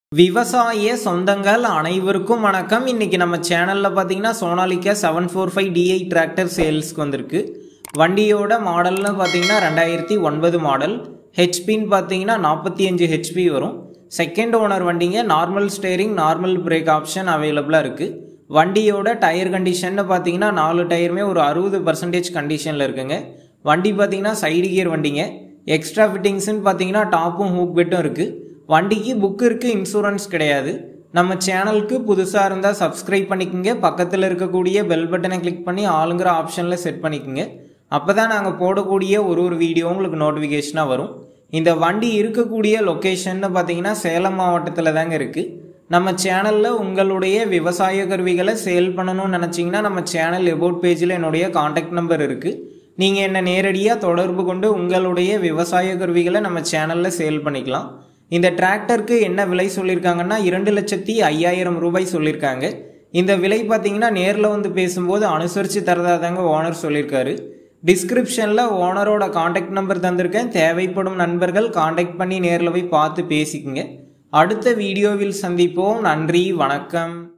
விவசாய சொந்தங்கள் அனைவருக்கும் வணக்கம் இன்னைக்கு நம்ம சேனலில் பார்த்தீங்கன்னா Sonalika seven four five DI tractor சேல்ஸ்க்கு வந்திருக்கு வண்டியோட மாடல்னு பார்த்தீங்கன்னா ரெண்டாயிரத்தி ஒன்பது மாடல் ஹெச்பின்னு பார்த்தீங்கன்னா நாற்பத்தி அஞ்சு ஹெச்பி வரும் செகண்ட் ஓனர் வண்டிங்க normal steering normal brake option அவைலபிளாக இருக்குது வண்டியோட டயர் கண்டிஷன்னு பார்த்தீங்கன்னா நாலு டயருமே ஒரு அறுபது பர்சன்டேஜ் கண்டிஷனில் இருக்குங்க வண்டி பார்த்தீங்கன்னா சைடு கியர் வண்டிங்க எக்ஸ்ட்ரா ஃபிட்டிங்ஸ்னு பார்த்தீங்கன்னா டாப்பும் ஹூக் பெட்டும் இருக்குது வண்டிக்கு புக் இருக்குது இன்சூரன்ஸ் கிடையாது நம்ம சேனலுக்கு புதுசாக இருந்தால் சப்ஸ்கிரைப் பண்ணிக்கோங்க பக்கத்தில் இருக்கக்கூடிய பெல் பட்டனை கிளிக் பண்ணி ஆளுங்கிற ஆப்ஷனில் செட் பண்ணிக்கோங்க அப்போ தான் நாங்கள் போடக்கூடிய ஒரு ஒரு வீடியோ உங்களுக்கு நோட்டிஃபிகேஷனாக வரும் இந்த வண்டி இருக்கக்கூடிய லொக்கேஷன்னு பார்த்தீங்கன்னா சேலம் மாவட்டத்தில் தாங்க இருக்குது நம்ம சேனலில் உங்களுடைய விவசாய கருவிகளை சேல் பண்ணணும்னு நினச்சிங்கன்னா நம்ம சேனல் எபோட் பேஜில் என்னுடைய காண்டாக்ட் நம்பர் இருக்குது நீங்கள் என்னை நேரடியாக தொடர்பு கொண்டு உங்களுடைய விவசாய கருவிகளை நம்ம சேனலில் சேல் பண்ணிக்கலாம் இந்த டிராக்டருக்கு என்ன விலை சொல்லியிருக்காங்கன்னா இரண்டு லட்சத்தி ஐயாயிரம் ரூபாய் சொல்லியிருக்காங்க இந்த விலை பார்த்தீங்கன்னா நேரில் வந்து பேசும்போது அனுசரித்து தரதா தாங்க ஓனர் சொல்லியிருக்காரு டிஸ்கிரிப்ஷனில் ஓனரோட காண்டாக்ட் நம்பர் தந்திருக்கேன் தேவைப்படும் நண்பர்கள் காண்டாக்ட் பண்ணி நேரில் போய் பார்த்து பேசிக்கங்க அடுத்த வீடியோவில் சந்திப்போம் நன்றி வணக்கம்